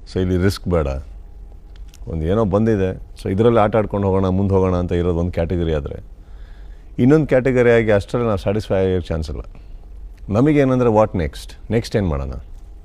So ಇಲ್ಲಿ risk ಬೇಡ ಒಂದು ಏನೋ ಬಂದಿದೆ ಸೊ ಇದರಲ್ಲಿ ಆಟ ಆಡ್ಕೊಂಡು ಹೋಗೋಣ ಮುಂದೆ ಹೋಗೋಣ ಅಂತ ಇರೋದು ಒಂದು ಕ್ಯಾಟಗರಿ ಆದರೆ ಇನ್ನೊಂದು ಕ್ಯಾಟಗರಿ ಆಗಿ ಅಷ್ಟರಲ್ಲಿ ನಾವು ಸ್ಯಾಟಿಸ್ಫೈ ಆಗೋ ಚಾನ್ಸ್ ಇಲ್ಲ ನಮಗೇನಂದರೆ ವಾಟ್ ನೆಕ್ಸ್ಟ್ ನೆಕ್ಸ್ಟ್ ಏನು ಮಾಡೋಣ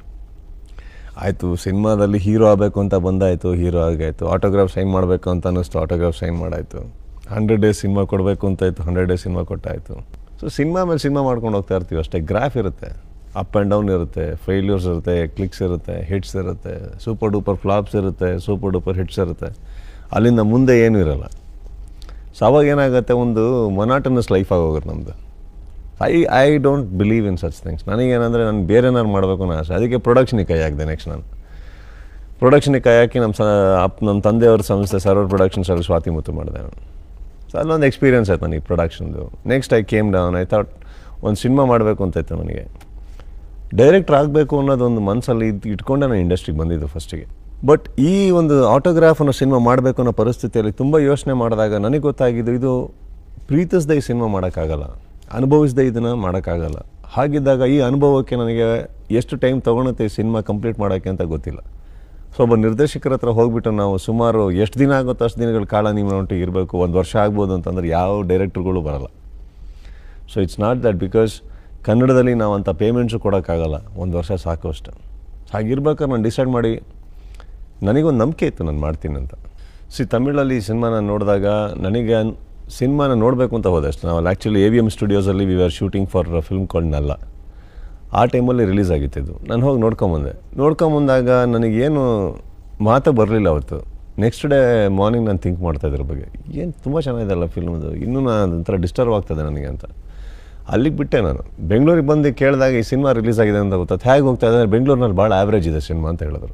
ಆಯಿತು ಸಿನಿಮಾದಲ್ಲಿ ಹೀರೋ ಆಗಬೇಕು ಅಂತ ಬಂದಾಯಿತು ಹೀರೋ ಆಗಾಯಿತು ಆಟೋಗ್ರಾಫ್ ಸೈನ್ ಮಾಡಬೇಕು ಅಂತ ಅನ್ನಿಸ್ತು ಆಟೋಗ್ರಾಫ್ ಸೈನ್ ಮಾಡಾಯಿತು ಹಂಡ್ರೆಡ್ ಡೇಸ್ ಸಿನಿಮಾ ಕೊಡಬೇಕು ಅಂತ ಇತ್ತು ಹಂಡ್ರೆಡ್ ಡೇಸ್ ಸಿನಿಮಾ ಕೊಟ್ಟಾಯಿತು ಸೊ ಸಿನಿಮಾ ಮೇಲೆ ಸಿನಿಮಾ ಮಾಡ್ಕೊಂಡು ಹೋಗ್ತಾ ಇರ್ತೀವಿ ಅಷ್ಟೇ ಗ್ರಾಫ್ ಇರುತ್ತೆ ಅಪ್ ಆ್ಯಂಡ್ ಡೌನ್ ಇರುತ್ತೆ ಫೇಲ್ಯೂರ್ಸ್ ಇರುತ್ತೆ ಕ್ಲಿಕ್ಸ್ ಇರುತ್ತೆ ಹಿಟ್ಸ್ ಇರುತ್ತೆ ಸೂಪರ್ ಡೂಪರ್ ಫ್ಲಾಪ್ಸ್ ಇರುತ್ತೆ ಸೂಪರ್ ಡೂಪರ್ ಹಿಟ್ಸ್ ಇರುತ್ತೆ ಅಲ್ಲಿಂದ ಮುಂದೆ ಏನೂ ಇರಲ್ಲ ಸೊ ಅವಾಗ ಏನಾಗುತ್ತೆ ಒಂದು ಮೊನಾಟನಸ್ ಲೈಫ್ ಆಗೋಗುತ್ತೆ ನಮ್ಮದು I I don't believe in such things ನನಗೇನಂದರೆ ನಾನು ಬೇರೆ ಏನಾದ್ರು ಮಾಡಬೇಕು ಅನ್ನೋ ಆಸೆ ಅದಕ್ಕೆ ಪ್ರೊಡಕ್ಷನಿಗೆ ಕೈ ಹಾಕಿದೆ ನೆಕ್ಸ್ಟ್ ನಾನು ಪ್ರೊಡಕ್ಷನಿಗೆ ಕೈ ಹಾಕಿ ನಮ್ಮ ಸ ಅಪ್ ನಮ್ಮ ತಂದೆಯವ್ರ ಸಂಸ್ಥೆ ಸರ್ವರ್ ಪ್ರೊಡಕ್ಷನ್ಸ್ ಅಲ್ಲಿ ಸ್ವಾತಿ ಮುತ್ತು ಮಾಡಿದೆ ನಾನು ಸೊ ಅಲ್ಲೊಂದು ಎಕ್ಸ್ಪೀರಿಯನ್ಸ್ ಆಯ್ತು ನನಗೆ ಪ್ರೊಡಕ್ಷನ್ದು next I came down I thought ಒಂದು ಸಿನಿಮಾ ಮಾಡಬೇಕು ಅಂತ ಇತ್ತು ನನಗೆ ಡೈರೆಕ್ಟ್ರ್ ಆಗಬೇಕು ಅನ್ನೋದೊಂದು ಮನಸ್ಸಲ್ಲಿ ಇದ್ ಇಟ್ಕೊಂಡೆ ನಾನು ಇಂಡಸ್ಟ್ರಿಗೆ ಬಂದಿದ್ದು ಫಸ್ಟಿಗೆ ಬಟ್ ಈ ಒಂದು ಆಟೋಗ್ರಾಫ್ ಅನ್ನೋ ಸಿನಿಮಾ ಮಾಡಬೇಕು ಅನ್ನೋ ಪರಿಸ್ಥಿತಿಯಲ್ಲಿ ತುಂಬ ಯೋಚನೆ ಮಾಡಿದಾಗ ನನಗೆ ಗೊತ್ತಾಗಿದ್ದು ಇದು ಪ್ರೀತಿಸದೆ ಈ ಸಿನಿಮಾ ಮಾಡೋಕ್ಕಾಗಲ್ಲ ಅನುಭವಿಸದೆ ಇದನ್ನು ಮಾಡೋಕ್ಕಾಗಲ್ಲ ಹಾಗಿದ್ದಾಗ ಈ ಅನುಭವಕ್ಕೆ ನನಗೆ ಎಷ್ಟು ಟೈಮ್ ತೊಗೊಳುತ್ತೆ ಈ ಸಿನಿಮಾ ಕಂಪ್ಲೀಟ್ ಮಾಡೋಕ್ಕೆ ಅಂತ ಗೊತ್ತಿಲ್ಲ ಸೊ ಒಬ್ಬ ನಿರ್ದೇಶಕರ ಹತ್ರ ಹೋಗ್ಬಿಟ್ಟು ನಾವು ಸುಮಾರು ಎಷ್ಟು ದಿನ ಆಗುತ್ತೋ ಅಷ್ಟು ದಿನಗಳ ಕಾಲ ನಿಮ್ಮ ಒಟ್ಟಿಗೆ ಇರಬೇಕು ಒಂದು ವರ್ಷ ಆಗ್ಬೋದು ಅಂತಂದ್ರೆ ಯಾವ ಡೈರೆಕ್ಟ್ರುಗಳು ಬರಲ್ಲ so it's not that because ಕನ್ನಡದಲ್ಲಿ ನಾವು ಅಂಥ ಪೇಮೆಂಟ್ಸು ಕೊಡೋಕ್ಕಾಗಲ್ಲ ಒಂದು ವರ್ಷ ಸಾಕು ಅಷ್ಟು ಹಾಗಿರ್ಬೇಕಾದ್ರೆ ನಾನು ಡಿಸೈಡ್ ಮಾಡಿ ನನಗೊಂದು ನಂಬಿಕೆ ಇತ್ತು ನಾನು ಮಾಡ್ತೀನಿ ಅಂತ ಸಿ ತಮಿಳಲ್ಲಿ ಈ ಸಿನಿಮಾನ ನೋಡಿದಾಗ ನನಗೆ ಅನ್- ಸಿನಿಮಾನ ನೋಡಬೇಕು ಅಂತ ಹೋದೆ ಅಷ್ಟು ನಾವು ಆ್ಯಕ್ಚುಲಿ ಎ ವಿ ಎಮ್ ಸ್ಟುಡಿಯೋಸಲ್ಲಿ we are shooting for film ಕೊಳ್ಳನಲ್ಲ ಆ ಟೈಮಲ್ಲಿ ರಿಲೀಸ್ ಆಗಿತ್ತಿದ್ದು ನಾನು ಹೋಗಿ ನೋಡ್ಕೊಂಬಂದೆ ನೋಡ್ಕೊಂಬಂದಾಗ ನನಗೇನು ಮಾತು ಬರಲಿಲ್ಲ ಅವತ್ತು ನೆಕ್ಸ್ಟ್ ಡೇ ಮಾರ್ನಿಂಗ್ ನಾನು ಥಿಂಕ್ ಮಾಡ್ತಾ ಇದ್ರ ಬಗ್ಗೆ ಏನು ತುಂಬ ಚೆನ್ನಾಗಿದೆಲ್ಲ ಫಿಲ್ಮ್ದು ಇನ್ನೂ ನಾನು ಒಂಥರ ಡಿಸ್ಟರ್ಬ್ ಆಗ್ತದೆ ನನಗೆ ಅಂತ ಅಲ್ಲಿಗೆ ಬಿಟ್ಟೆ ನಾನು ಬೆಂಗಳೂರಿಗೆ ಬಂದು ಕೇಳಿದಾಗ ಈ ಸಿನಿಮಾ ರಿಲೀಸ್ ಆಗಿದೆ ಅಂತ ಗೊತ್ತಾಯ್ತು ಹೇಗೆ ಹೋಗ್ತಾ ಇದೆ ಬೆಂಗಳೂರಿನಲ್ಲಿ ಭಾಳ ಆ್ಯಾವ್ರೇಜ್ ಇದೆ ಸಿನಿಮಾ ಅಂತ ಹೇಳಿದ್ರು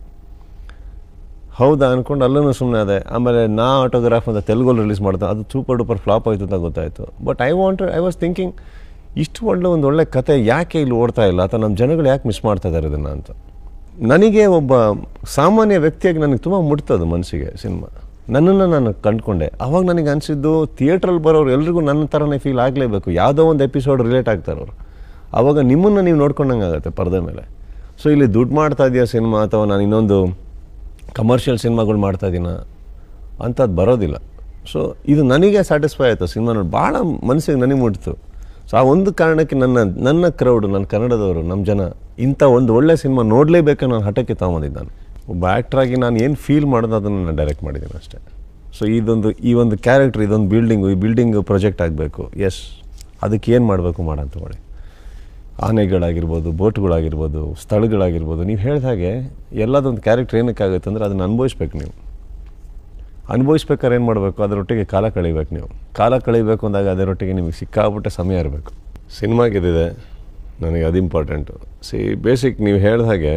ಹೌದಾ ಅಂದ್ಕೊಂಡು ಅಲ್ಲೂ ಸುಮ್ಮನೆ ಅದೇ ಆಮೇಲೆ ನಾ ಆಟೋಗ್ರಾಫ್ ಅಂತ ತೆಲುಗಲ್ಲಿ ರಿಲೀಸ್ ಮಾಡ್ತಾ ಅದು ಸೂಪರ್ ಡೂಪರ್ ಫ್ಲಾಪ್ ಆಯಿತು ಅಂತ ಗೊತ್ತಾಯಿತು but I want I was thinking ಇಷ್ಟು ಒಳ್ಳೆ ಒಂದು ಒಳ್ಳೆ ಕತೆ ಯಾಕೆ ಇಲ್ಲಿ ಓಡ್ತಾ ಇಲ್ಲ ಅಥವಾ ನಮ್ಮ ಜನಗಳು ಯಾಕೆ ಮಿಸ್ ಮಾಡ್ತಾ ಇದ್ದಾರೆ ಇದನ್ನು ಅಂತ ನನಗೆ ಒಬ್ಬ ಸಾಮಾನ್ಯ ವ್ಯಕ್ತಿಯಾಗಿ ನನಗೆ ತುಂಬ ಮುಟ್ತದು ಮನಸ್ಸಿಗೆ ಸಿನಿಮಾ ನನ್ನನ್ನು ನಾನು ಕಂಡುಕೊಂಡೆ ಅವಾಗ ನನಗೆ ಅನಿಸಿದ್ದು ಥಿಯೇಟ್ರಲ್ಲಿ ಬರೋರು ಎಲ್ರಿಗೂ ನನ್ನ ಥರನೇ ಫೀಲ್ ಆಗಲೇಬೇಕು ಯಾವುದೋ ಒಂದು ಎಪಿಸೋಡ್ ರಿಲೇಟ್ ಆಗ್ತಾರೆ ಅವರು ಆವಾಗ ನಿಮ್ಮನ್ನು ನೀವು ನೋಡ್ಕೊಂಡಂಗೆ ಆಗುತ್ತೆ ಪರದೆ ಮೇಲೆ ಸೊ ಇಲ್ಲಿ ದುಡ್ಡು ಮಾಡ್ತಾ ಇದೆಯಾ ಸಿನಿಮಾ ಅಥವಾ ನಾನು ಇನ್ನೊಂದು ಕಮರ್ಷಿಯಲ್ ಸಿನಿಮಾಗಳು ಮಾಡ್ತಾ ಇದ್ದೀನ ಅಂಥದ್ದು ಬರೋದಿಲ್ಲ ಸೊ ಇದು ನನಗೆ ಸ್ಯಾಟಿಸ್ಫೈ ಆಯಿತು ಸಿನಿಮಾ ನೋಡಿ ಭಾಳ ಮನಸ್ಸಿಗೆ ನನಗೆ ಮುಟ್ತು ಸೊ ಆ ಒಂದು ಕಾರಣಕ್ಕೆ ನನ್ನ ನನ್ನ ಕ್ರೌಡು ನನ್ನ ಕನ್ನಡದವರು ನಮ್ಮ ಜನ ಇಂಥ ಒಂದು ಒಳ್ಳೆ ಸಿನಿಮಾ ನೋಡಲೇಬೇಕು ನಾನು ಹಠಕ್ಕೆ ತಗೊಂಬಂದಿದ್ದು ನಾನು ಒಬ್ಬ ಆ್ಯಕ್ಟ್ರಾಗಿ ನಾನು ಏನು ಫೀಲ್ ಮಾಡೋದು ಅದನ್ನು ನಾನು ಡೈರೆಕ್ಟ್ ಮಾಡಿದ್ದೀನಿ ಅಷ್ಟೇ ಸೊ ಇದೊಂದು ಈ ಒಂದು ಕ್ಯಾರೆಕ್ಟರ್ ಇದೊಂದು ಬಿಲ್ಡಿಂಗು ಈ ಬಿಲ್ಡಿಂಗ್ ಪ್ರಾಜೆಕ್ಟ್ ಆಗಬೇಕು ಎಸ್ ಅದಕ್ಕೆ ಏನು ಮಾಡಬೇಕು ಮಾಡಂತ ಮಾಡಿ ಆನೆಗಳಾಗಿರ್ಬೋದು ಬೋಟ್ಗಳಾಗಿರ್ಬೋದು ಸ್ಥಳಗಳಾಗಿರ್ಬೋದು ನೀವು ಹೇಳಿದ ಹಾಗೆ ಎಲ್ಲದೊಂದು ಕ್ಯಾರೆಕ್ಟರ್ ಏನಕ್ಕಾಗುತ್ತೆ ಅಂದರೆ ಅದನ್ನು ಅನುಭವಿಸ್ಬೇಕು ನೀವು ಅನುಭವಿಸ್ಬೇಕಾದ್ರೆ ಏನು ಮಾಡಬೇಕು ಅದರೊಟ್ಟಿಗೆ ಕಾಲ ಕಳಿಬೇಕು ನೀವು ಕಾಲ ಕಳಿಬೇಕು ಅಂದಾಗ ಅದರೊಟ್ಟಿಗೆ ನಿಮಗೆ ಸಿಕ್ಕಾಬಿಟ್ಟೆ ಸಮಯ ಇರಬೇಕು ಸಿನಿಮಾಗಿದಿದೆ ನನಗೆ ಅದು ಇಂಪಾರ್ಟೆಂಟು ಸಿ ಬೇಸಿಕ್ ನೀವು ಹೇಳಿದ ಹಾಗೆ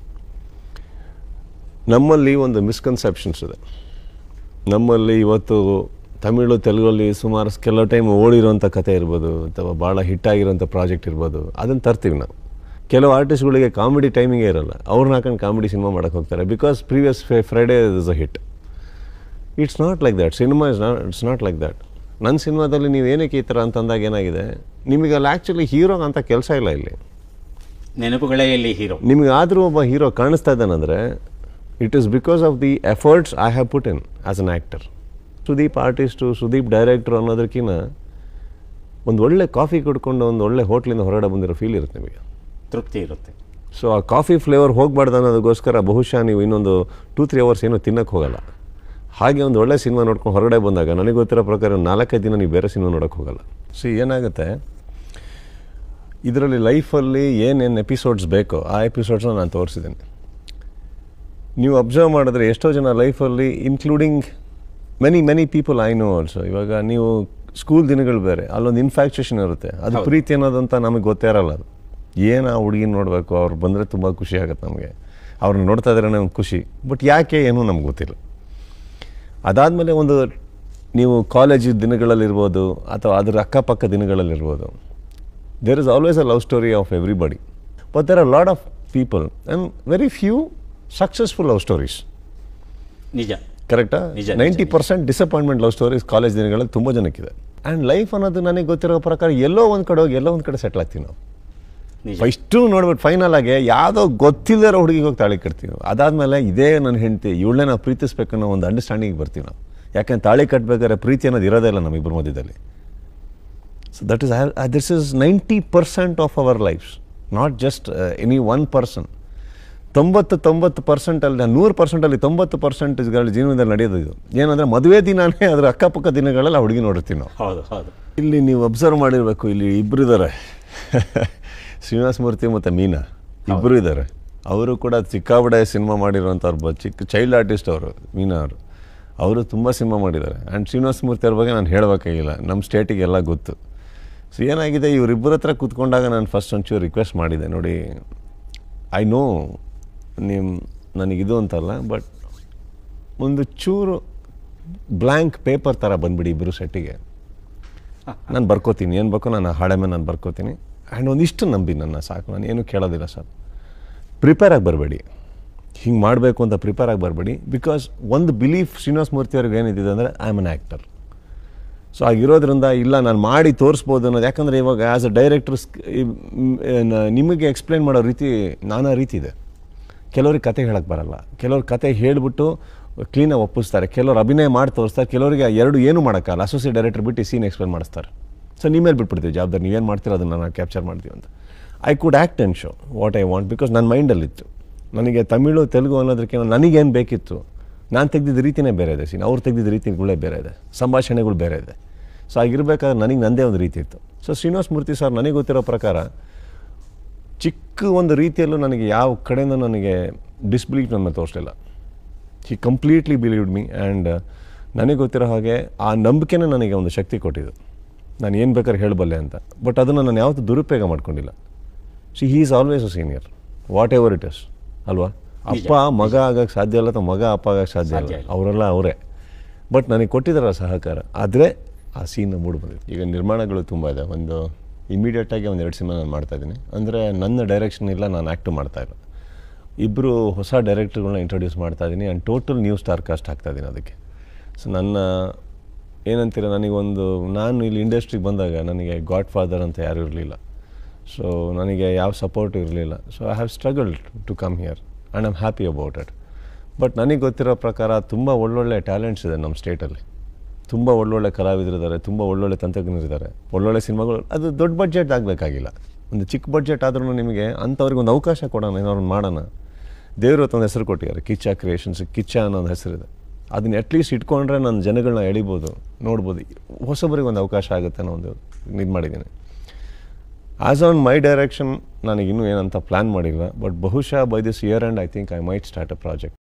ನಮ್ಮಲ್ಲಿ ಒಂದು ಮಿಸ್ಕನ್ಸೆಪ್ಷನ್ಸ್ ಇದೆ ನಮ್ಮಲ್ಲಿ ಇವತ್ತು ತಮಿಳು ತೆಲುಗಲ್ಲಿ ಸುಮಾರು ಕೆಲವು ಟೈಮ್ ಓಡಿರೋಂಥ ಕತೆ ಇರ್ಬೋದು ಅಥವಾ ಭಾಳ ಹಿಟ್ಟಾಗಿರೋಂಥ ಪ್ರಾಜೆಕ್ಟ್ ಇರ್ಬೋದು ಅದನ್ನು ತರ್ತೀವಿ ನಾವು ಕೆಲವು ಆರ್ಟಿಸ್ಟ್ಗಳಿಗೆ ಕಾಮಿಡಿ ಟೈಮಿಂಗೇ ಇರಲ್ಲ ಅವ್ರನ್ನ ಹಾಕೊಂಡು ಕಾಮಿಡಿ ಸಿನಿಮಾ ಮಾಡೋಕ್ಕೆ ಹೋಗ್ತಾರೆ because previous Friday is a hit it's not like that cinema is not it's not like that ನನ್ನ ಸಿನಿಮಾದಲ್ಲಿ ನೀವು ಏನಕ್ಕೆ ಈ ಥರ ಅಂತಂದಾಗ ಏನಾಗಿದೆ ನಿಮಗೆ ಅಲ್ಲಿ ಆ್ಯಕ್ಚುಲಿ ಹೀರೋ ಅಂತ ಕೆಲಸ ಇಲ್ಲ ಇಲ್ಲಿ ನೆನಪುಗಳೇ ಇಲ್ಲಿ ಹೀರೋ ನಿಮಗೆ ಆದರೂ ಒಬ್ಬ ಹೀರೋ ಕಾಣಿಸ್ತಾ ಇದ್ದಾನಂದರೆ it is because of the efforts I have put in as an actor Sudeep artist Sudeep director ಅನ್ನೋದಕ್ಕಿಂತ ಒಂದು ಒಳ್ಳೆ ಕಾಫಿ ಕುಡ್ಕೊಂಡು ಒಂದು ಒಳ್ಳೆ ಹೋಟ್ಲಿಂದ ಹೊರಗಡೆ ಬಂದಿರೋ ಫೀಲ್ ಇರುತ್ತೆ ನಿಮಗೆ ತೃಪ್ತಿ ಇರುತ್ತೆ ಸೊ ಆ ಕಾಫಿ ಫ್ಲೇವರ್ ಹೋಗಬಾರ್ದು ಅನ್ನೋದಕ್ಕೋಸ್ಕರ ಬಹುಶಃ ನೀವು ಇನ್ನೊಂದು ಟೂ ತ್ರೀ ಅವರ್ಸ್ ಏನೂ ತಿನ್ನಕ್ಕೆ ಹೋಗಲ್ಲ ಹಾಗೆ ಒಂದು ಒಳ್ಳೆ ಸಿನಿಮಾ ನೋಡ್ಕೊಂಡು ಹೊರಗಡೆ ಬಂದಾಗ ನನಗೆ ಗೊತ್ತಿರೋ ಪ್ರಕಾರ ಒಂದು ನಾಲ್ಕೈದು ದಿನ ನೀವು ಬೇರೆ ಸಿನಿಮಾ ನೋಡೋಕ್ಕೆ ಹೋಗಲ್ಲ ಸೊ ಏನಾಗುತ್ತೆ ಇದರಲ್ಲಿ ಲೈಫಲ್ಲಿ ಏನೇನು ಎಪಿಸೋಡ್ಸ್ ಬೇಕೋ ಆ ಎಪಿಸೋಡ್ಸ್ನ ನಾನು ತೋರಿಸಿದ್ದೀನಿ ನೀವು ಅಬ್ಸರ್ವ್ ಮಾಡಿದ್ರೆ ಎಷ್ಟೋ ಜನ ಲೈಫಲ್ಲಿ including many many people I know also ಇವಾಗ ನೀವು ಸ್ಕೂಲ್ ದಿನಗಳು ಬೇರೆ ಅಲ್ಲೊಂದು ಇನ್ಫ್ಯಾಕ್ಚುಯೇಷನ್ ಇರುತ್ತೆ ಅದು ಪ್ರೀತಿ ಅನ್ನೋದಂತ ನಮಗೆ ಗೊತ್ತೇ ಇರಲ್ಲ ಅದು ಏನು ಆ ಹುಡುಗಿನ ನೋಡಬೇಕು ಅವ್ರು ಬಂದರೆ ತುಂಬ ಖುಷಿ ಆಗುತ್ತೆ ನಮಗೆ ಅವ್ರನ್ನ ನೋಡ್ತಾ ಇದ್ರೆ ನಮ್ಗೆ ಖುಷಿ ಬಟ್ ಯಾಕೆ ಏನೂ ನಮ್ಗೆ ಗೊತ್ತಿಲ್ಲ ಅದಾದಮೇಲೆ ಒಂದು ನೀವು ಕಾಲೇಜ್ ದಿನಗಳಲ್ಲಿರ್ಬೋದು ಅಥವಾ ಅದರ ಅಕ್ಕಪಕ್ಕ ದಿನಗಳಲ್ಲಿರ್ಬೋದು there is always a love story of everybody but there are lot of people and very few successful love stories ನಿಜ ಕರೆಕ್ಟಾ ನಿಜ, ನಿಜ, ninety percent disappointment love stories college ದಿನಗಳಲ್ಲಿ ತುಂಬ ಜನಕ್ಕಿದೆ ಆ್ಯಂಡ್ ಲೈಫ್ ಅನ್ನೋದು ನನಗೆ ಗೊತ್ತಿರೋ ಪ್ರಕಾರ ಎಲ್ಲೋ ಒಂದು ಕಡೆ ಹೋಗಿ ಎಲ್ಲೋ ಒಂದು ಕಡೆ ಸೆಟ್ಲ್ ಆಗ್ತೀವಿ ನಾವು ನಿಜ. ಫಸ್ಟು ನೋಡ್ಬಿಟ್ಟು ಫೈನಲ್ ಆಗಿ ಯಾವುದೋ ಗೊತ್ತಿಲ್ಲದಿರೋ ಹುಡುಗಿಗೆ ಹೋಗಿ ತಾಳಿ ಕಟ್ತೀವಿ ಅದಾದಮೇಲೆ ಇದೇ ನನ್ನ ಹೆಂಡತಿ ಇವಳನ್ನೇ ನಾವು ಪ್ರೀತಿಸ್ಬೇಕನ್ನೋ ಒಂದು ಅಂಡರ್ಸ್ಟ್ಯಾಂಡಿಂಗ್ ಬರ್ತೀವಿ ನಾವು ಯಾಕಂದ್ರೆ ತಾಳಿ ಕಟ್ಟಬೇಕಾದ್ರೆ ಪ್ರೀತಿ ಅನ್ನೋದು ಇರೋದೇ ಇಲ್ಲ ನಮ್ಮಿಬ್ಬರ ಮಧ್ಯದಲ್ಲಿ so that is this is ninety percent of our lifes not just any one person ತೊಂಬತ್ತು ತೊಂಬತ್ತು ಪರ್ಸೆಂಟಲ್ಲಿ ನೂರು ಪರ್ಸೆಂಟಲ್ಲಿ ತೊಂಬತ್ತು ಪರ್ಸೆಂಟೇಜ್ಗಳ ಜೀವನದಲ್ಲಿ ನಡೆಯೋದು ಇದು ಏನಂದರೆ ಮದುವೆ ದಿನನೇ ಅದರ ಅಕ್ಕಪಕ್ಕ ದಿನಗಳಲ್ಲಿ ಆ ಹುಡುಗಿ ನೋಡಿರ್ತೀವಿ ನಾವು ಹೌದು ಹೌದು ಇಲ್ಲಿ ನೀವು ಅಬ್ಸರ್ವ್ ಮಾಡಿರಬೇಕು ಇಲ್ಲಿ ಇಬ್ಬರು ಇದ್ದಾರೆ ಶ್ರೀನಿವಾಸ ಮೂರ್ತಿ ಮತ್ತು ಮೀನಾ ಇಬ್ಬರು ಇದ್ದಾರೆ ಅವರು ಕೂಡ ಸಿಕ್ಕಾಬಡೆ ಸಿನಿಮಾ ಮಾಡಿರೋಂಥವ್ರು ಬ ಚಿಕ್ಕ ಚೈಲ್ಡ್ ಆರ್ಟಿಸ್ಟ್ ಅವರು ಮೀನಾ ಅವರು ಅವರು ತುಂಬ ಸಿನಿಮಾ ಮಾಡಿದ್ದಾರೆ ಆ್ಯಂಡ್ ಶ್ರೀನಿವಾಸ ಮೂರ್ತಿ ಅವ್ರ ಬಗ್ಗೆ ನಾನು ಹೇಳಬೇಕಾಗಿಲ್ಲ ನಮ್ಮ ಸ್ಟೇಟಿಗೆಲ್ಲ ಗೊತ್ತು ಸೊ ಏನಾಗಿದೆ ಇವರಿಬ್ಬರ ಹತ್ರ ಕೂತ್ಕೊಂಡಾಗ ನಾನು ಫಸ್ಟ್ ಒಂಚೂರು ರಿಕ್ವೆಸ್ಟ್ ಮಾಡಿದೆ ನೋಡಿ ಐ ನೋ ನಿಮ್ಮ ನನಗಿದು ಅಂತಲ್ಲ ಬಟ್ ಒಂದು ಚೂರು ಬ್ಲ್ಯಾಂಕ್ ಪೇಪರ್ ಥರ ಬಂದ್ಬಿಡಿ ಇಬ್ಬರು ಸೆಟ್ಟಿಗೆ ನಾನು ಬರ್ಕೋತೀನಿ ಏನು ಬೇಕೋ ನಾನು ಹಾಳೆ ಮೇಲೆ ನಾನು ಬರ್ಕೋತೀನಿ ಆ್ಯಂಡ್ ಒಂದಿಷ್ಟು ನಂಬಿ ನನ್ನ ಸಾಕು ನಾನು ಏನು ಕೇಳೋದಿಲ್ಲ ಸರ್ ಪ್ರಿಪೇರ್ ಆಗಿ ಬರಬೇಡಿ ಹಿಂಗೆ ಮಾಡಬೇಕು ಅಂತ ಪ್ರಿಪೇರ್ ಆಗಿ ಬರಬೇಡಿ ಬಿಕಾಸ್ ಒಂದು ಬಿಲೀಫ್ ಶ್ರೀನಿವಾಸ ಮೂರ್ತಿ ಅವ್ರಿಗೆ ಏನಿದೆ ಅಂದರೆ I am an actor so ಆಗಿರೋದ್ರಿಂದ ಇಲ್ಲ ನಾನು ಮಾಡಿ ತೋರಿಸ್ಬೋದು ಅನ್ನೋದು ಯಾಕಂದರೆ ಇವಾಗ ಆ್ಯಸ್ ಅ ಡೈರೆಕ್ಟರ್ ನಿಮಗೆ ಎಕ್ಸ್ಪ್ಲೇನ್ ಮಾಡೋ ರೀತಿ ನಾನಾ ರೀತಿ ಇದೆ ಕೆಲವ್ರಿಗೆ ಕತೆ ಹೇಳಕ್ಕೆ ಬರಲ್ಲ ಕೆಲವ್ರು ಕತೆ ಹೇಳಿಬಿಟ್ಟು ಕ್ಲೀನಾಗಿ ಒಪ್ಪಿಸ್ತಾರೆ ಕೆಲವ್ರು ಅಭಿನಯ ಮಾಡಿ ತೋರಿಸ್ತಾರೆ ಕೆಲವರಿಗೆ ಎರಡು ಏನು ಮಾಡೋಕ್ಕಲ್ಲ ಅಸೋಸಿಯೇಟ್ ಡೈರೆಕ್ಟರ್ ಬಿಟ್ಟು ಸೀನ್ ಎಕ್ಸ್ಪ್ಲೇನ್ ಮಾಡಿಸ್ತಾರೆ ಸೊ ನಿಮ್ಮ ಮೇಲೆ ಬಿಟ್ಬಿಡ್ತೀವಿ ಜವಾಬ್ದಾರಿ ನೀವೇನು ಮಾಡ್ತೀರೋ ಅದನ್ನು ನಾವು ಕ್ಯಾಪ್ಚರ್ ಮಾಡ್ತೀವಿ ಅಂತ I could act and show what I want because ನನ್ನ ಮೈಂಡಲ್ಲಿತ್ತು ನನಗೆ ತಮಿಳು ತೆಲುಗು ಅನ್ನೋದಕ್ಕಿಂತ ನನಗೇನು ಬೇಕಿತ್ತು ನಾನು ತೆಗೆದಿದ್ದ ರೀತಿನೇ ಬೇರೆ ಇದೆ ಸೀನ್ ಅವ್ರು ತೆಗೆದಿದ್ದ ರೀತಿಗಳೇ ಬೇರೆ ಇದೆ ಸಂಭಾಷಣೆಗಳು ಬೇರೆ ಇದೆ ಸೊ ಆಗಿರ್ಬೇಕಾದ್ರೆ ನನಗೆ ನನ್ನದೇ ಒಂದು ರೀತಿ ಇತ್ತು ಸೊ ಶ್ರೀನಿವಾಸ ಮೂರ್ತಿ ಸರ್ ನನಗೆ ಗೊತ್ತಿರೋ ಪ್ರಕಾರ ಚಿಕ್ಕ ಒಂದು ರೀತಿಯಲ್ಲೂ ನನಗೆ ಯಾವ ಕಡೆಯಿಂದ ನನಗೆ ಡಿಸ್ಬಿಲೀಫ್ ನನ್ನ ಮೇಲೆ ತೋರಿಸಲಿಲ್ಲ he completely believed me and ನನಗೆ ಗೊತ್ತಿರೋ ಹಾಗೆ ಆ ನಂಬಿಕೆನೇ ನನಗೆ ಒಂದು ಶಕ್ತಿ ಕೊಟ್ಟಿದ್ದು ನಾನು ಏನು ಬೇಕಾದ್ರೆ ಹೇಳಬಲ್ಲೆ ಅಂತ ಬಟ್ ಅದನ್ನು ನಾನು ಯಾವತ್ತೂ ದುರುಪಯೋಗ ಮಾಡ್ಕೊಂಡಿಲ್ಲ see he is always a senior whatever it is ಅಲ್ವಾ ಅಪ್ಪ ಮಗ ಆಗಕ್ಕೆ ಸಾಧ್ಯ ಇಲ್ಲ ಅಥವಾ ಮಗ ಅಪ್ಪ ಆಗಕ್ಕೆ ಸಾಧ್ಯ ಸಾಧ್ಯ ಇಲ್ಲ ಇಲ್ಲ. ಅವರೆಲ್ಲ ಅವರೇ ಬಟ್ ನನಗೆ ಕೊಟ್ಟಿದ್ದಾರ ಸಹಕಾರ ಆದರೆ ಆ ಸೀನ್ ಮೂಡ್ ಬಂದಿದೆ ಈಗ ನಿರ್ಮಾಣಗಳು ತುಂಬ ಇದೆ ಒಂದು ಇಮಿಡಿಯೇಟಾಗಿ ಒಂದು ಎರಡು ಸಿನಿಮಾ ನಾನು ಮಾಡ್ತಾಯಿದ್ದೀನಿ ಅಂದರೆ ನನ್ನ ಡೈರೆಕ್ಷನ್ ಇಲ್ಲ ನಾನು ಆ್ಯಕ್ಟು ಮಾಡ್ತಾಯಿಲ್ಲ ಇಬ್ಬರು ಹೊಸ ಡೈರೆಕ್ಟರ್ಗಳನ್ನ ಇಂಟ್ರೊಡ್ಯೂಸ್ ಮಾಡ್ತಾ ಇದ್ದೀನಿ and total new star cast ಹಾಕ್ತಾಯಿದ್ದೀನಿ ಅದಕ್ಕೆ ಸೊ ನನ್ನ ಏನಂತೀರ ನನಗೊಂದು ನಾನು ಇಲ್ಲಿ ಇಂಡಸ್ಟ್ರಿಗೆ ಬಂದಾಗ ನನಗೆ ಗಾಡ್ ಫಾದರ್ ಅಂತ ಯಾರೂ ಇರಲಿಲ್ಲ ಸೊ ನನಗೆ ಯಾವ ಸಪೋರ್ಟ್ ಇರಲಿಲ್ಲ so I have struggled to come here and I'm happy about it but ನನಗೆ ಗೊತ್ತಿರೋ ಪ್ರಕಾರ ತುಂಬ ಒಳ್ಳೊಳ್ಳೆ ಟ್ಯಾಲೆಂಟ್ಸ್ ಇದೆ ನಮ್ಮ ಸ್ಟೇಟಲ್ಲಿ ತುಂಬ ಒಳ್ಳೊಳ್ಳೆ ಕಲಾವಿದರಿದ್ದಾರೆ ತುಂಬ ಒಳ್ಳೊಳ್ಳೆ ತಂತ್ರಜ್ಞರಿದ್ದಾರೆ ಒಳ್ಳೊಳ್ಳೆ ಸಿನಿಮಾಗಳು ಅದು ದೊಡ್ಡ ಬಡ್ಜೆಟ್ ಆಗಬೇಕಾಗಿಲ್ಲ ಒಂದು ಚಿಕ್ಕ ಬಡ್ಜೆಟ್ ಆದ್ರೂ ನಿಮಗೆ ಅಂಥವ್ರಿಗೆ ಒಂದು ಅವಕಾಶ ಕೊಡೋಣ ಏನಾದ್ರು ಮಾಡೋಣ ದೇವರು ಒಂದು ಹೆಸರು ಕೊಟ್ಟಿದ್ದಾರೆ ಕಿಚ್ಚ ಕ್ರಿಯೇಷನ್ಸ್ ಕಿಚ್ಚ ಅನ್ನೋ ಒಂದು ಹೆಸರಿದೆ ಅದನ್ನ ಅಟ್ಲೀಸ್ಟ್ ಇಟ್ಕೊಂಡ್ರೆ ನನ್ನ ಜನಗಳನ್ನ ಎಳಿಬೋದು ನೋಡ್ಬೋದು ಹೊಸಬರಿಗೆ ಒಂದು ಅವಕಾಶ ಆಗುತ್ತೆ ಅನ್ನೋ ಒಂದು ಇದು ಮಾಡಿದ್ದೀನಿ ಆ್ಯಸ್ ಆನ್ ಮೈ ಡೈರೆಕ್ಷನ್ ನನಗಿನ್ನೂ ಏನಂತ ಪ್ಲ್ಯಾನ್ ಮಾಡಿಲ್ಲ ಬಟ್ ಬಹುಶಃ by this year and I think I might start a project